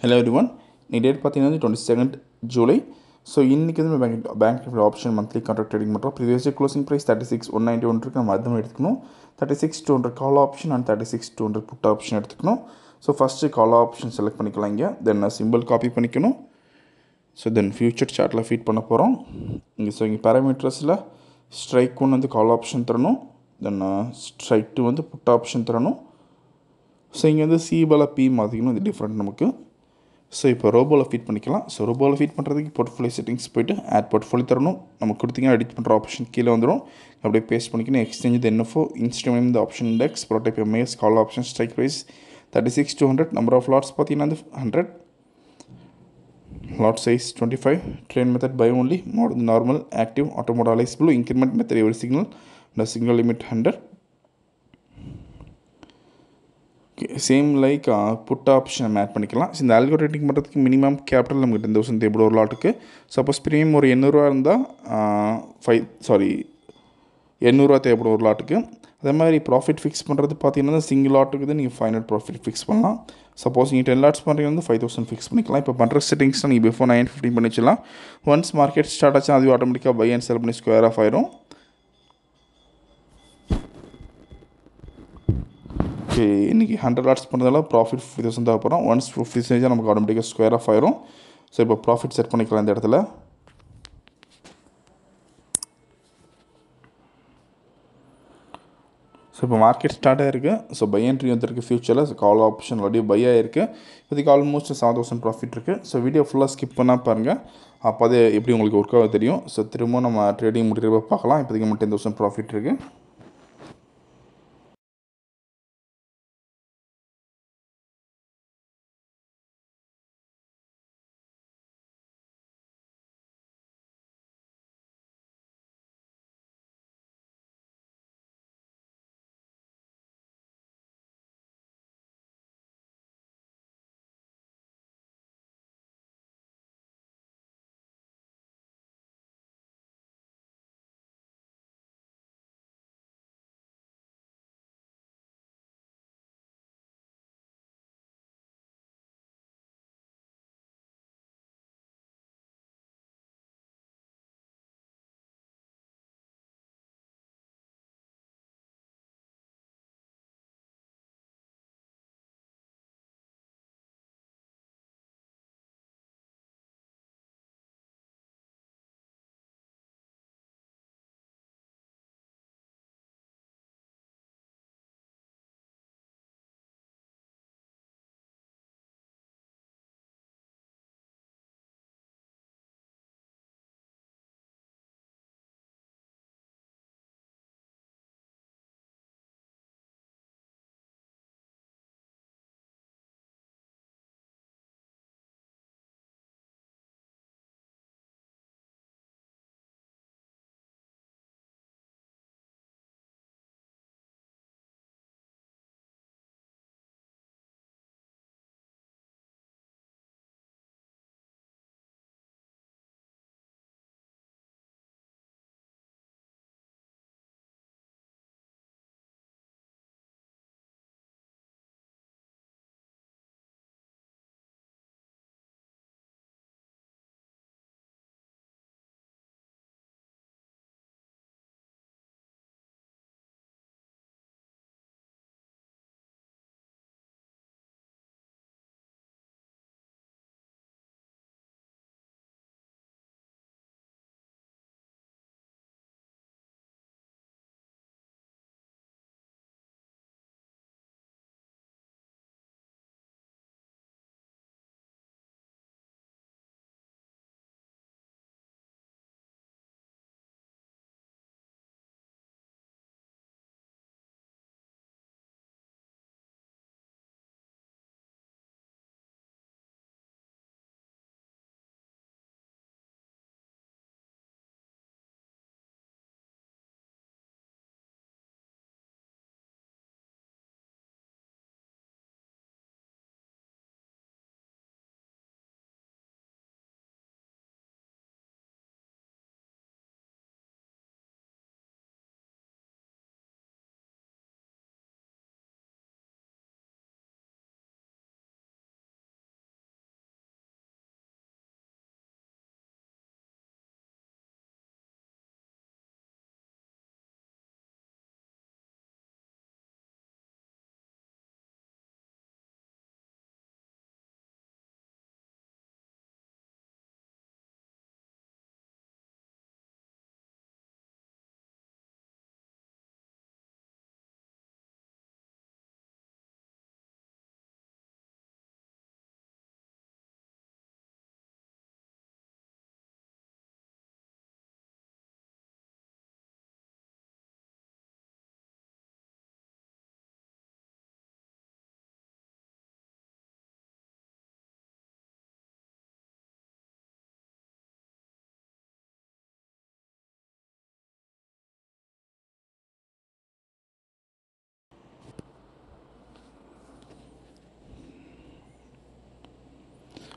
hello everyone நீ date பார்த்தீங்கன்னா twenty second July so இன்றைக்கி வந்து bank bank nifty option monthly contract trading பண்ணுறோம் previous closing price thirty six one ninety one இருக்கு நம்ம அதுவும் எடுத்துக்கணும் thirty six two hundred call option and thirty six two hundred put option எடுத்துக்கணும் so first call option select பண்ணிக்கலாம் இங்கே then simple copy பண்ணிக்கணும் so then future சார்ட்டில் feed பண்ண போகிறோம் இங்கே ஸோ இங்கே பேராமீட்டர்ஸில் ஸ்ட்ரைக் ஒன்று வந்து கால் ஆப்ஷன் தரணும் தென் ஸ்ட்ரைக் டூ வந்து புட் ஆப்ஷன் தரணும் ஸோ இங்கே வந்து சி பல பி மாற்றிக்கணும் இது டிஃப்ரெண்ட் நமக்கு ஸோ இப்போ ரோபோவில் ஃபீட் பண்ணிக்கலாம் ஸோ ரோபோவில் ஃபீட் பண்ணுறதுக்கு போர்ட்ஃபோலியோ செட்டிங்ஸ் போய்ட்டு ஆட் போர்ட்ஃபோலியோ தரணும் நம்ம கொடுத்தீங்கன்னா எடிட் பண்ணுற ஆப்ஷன் கீழே வந்துடும் அப்படியே பேஸ்ட் பண்ணிக்கணும் எக்ஸ்சேஞ்ச் த என்எஃப்ஓ இன்ஸ்ட்ருமெண்ட் இந்த ஆப்ஷன் இண்டெக்ஸ் ப்ரோடைப் MAS call option strike price thirty six two hundred number of lots பார்த்தீங்கன்னா வந்து hundred lot size 25 train method buy only mod normal active auto mode always blue increment method every signal the signal limit 100 same like put option நம்ம add பண்ணிக்கலாம் இந்த algo trading பண்ணுறதுக்கு minimum capital நமக்கு ten thousand தேவைப்படும் ஒரு லாட்டுக்கு suppose premium ஒரு எண்ணூறுவா இருந்தால் five sorry எண்ணூறுவா தேவைப்படும் ஒரு லாட்டுக்கு அதே மாதிரி ப்ராஃபிட் ஃபிக்ஸ் பண்ணுறது பார்த்தீங்கன்னா சிங்கிள் லாட்டுக்கு தான் நீங்கள் ஃபைவ் ஹண்ட்ரட் ப்ராஃபிட் ஃபிக்ஸ் பண்ணலாம் சப்போஸ் நீங்கள் டென் லாட்ஸ் பண்ணுறீங்க வந்து ஃபைவ் தௌசண்ட் ஃபிக்ஸ் பண்ணிக்கலாம் இப்போ பண்ணுற செட்டிங்ஸ் நீங்கள் பிஃபோர் நைன் ஃபிஃப்டின் பண்ணி வச்சுலாம் ஒன்ஸ் மார்க்கெட் ஸ்டார்ட் ஆச்சுன்னா அதுவே ஆட்டோமேட்டிக்காக பை அண்ட் செல் பண்ணி ஸ்கொயர் ஆஃப் ஆயிரும் ஓகே இன்றைக்கி ஹண்ட்ரட் லாட்ஸ் பண்ணுறதால ப்ராஃபிட் ஃபிஃப்டி தௌசண்ட் தான் போகிறோம் ஒன்ஸ் ஃபிஃப்டி செஞ்சால் நமக்கு ஆட்டோமேட்டிக்காக ஸ்கொயர் ஆஃப் ஆயிரும் ஸோ இப்போ ப்ராஃபிட் செட் பண்ணிக்கலாம் இந்த இடத்துல ஸோ இப்போ மார்க்கெட் ஸ்டார்ட் ஆகிருக்கு ஸோ பை என்ட்ரி வந்துருக்கு ஃபியூச்சரில் so call option already buy ஆகிருக்கு இதுக்கு ஆல்மோஸ்ட் செவன் தௌசண்ட் ப்ராஃபிட் இருக்குது ஸோ வீடியோ ஃபுல்லாக ஸ்கிப் பண்ணால் பாருங்கள் அப்போ அது எப்படி உங்களுக்கு ஒர்க் ஆக தெரியும் ஸோ திரும்ப நம்ம ட்ரேடிங் முடிக்கிறப்ப பார்க்கலாம் இப்போதைக்கு மட்டும் டென் தௌசண்ட் ப்ராஃபிட் இருக்குது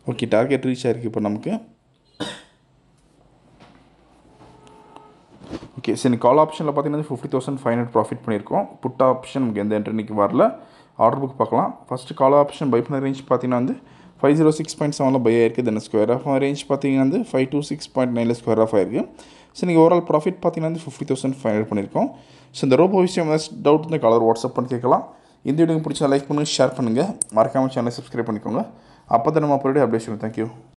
ஓகே டார்கெட் ரீச் ஆயிருக்கு இப்போ நமக்கு ஓகே சரி கால் ஆப்ஷனில் பார்த்தீங்கன்னா fifty thousand five hundred profit பண்ணியிருக்கோம் புட் ஆப்ஷன் நமக்கு எந்த என்ட்ரி இன்னைக்கு வரல ஆர்டர் புக் பார்க்கலாம் ஃபஸ்ட்டு கால் ஆப்ஷன் பை பண்ண ரேஞ்ச் பார்த்தீங்கன்னா வந்து ஃபைவ் ஜீரோ சிக்ஸ் பாயிண்ட் செவனில் பை ஆயிருக்கு தென் ஸ்கொயர் ஆஃப் ரேஞ்ச் பார்த்தீங்கன்னா வந்து ஃபைவ் டூ சிக்ஸ் பாயிண்ட் நைனில் ஸ்கொயர் ஆஃப் ஆயிருக்கு ஸோ நீங்கள் ஓவரால் ப்ராஃபிட் பார்த்தீங்கன்னா வந்து ஃபிஃப்டி தௌசண்ட் ஃபைவ் ஹண்ட்ரட் பண்ணியிருக்கோம் ஸோ இந்த ரோபோ விஷயம் ஏதாச்சும் டவுட் இந்த கலர் வாட்ஸ்அப் பண்ணி கேட்கலாம் இந்த வீடியோ பிடிச்சா லைக் பண்ணுங்கள் ஷேர் பண்ணுங்கள் மறக்காமல் சேனலை சப்ஸ்கிரைப் பண்ணிக்கோங்க அப்போ தான் நம்ம அப்படி அப்டேட் தேங்க்யூ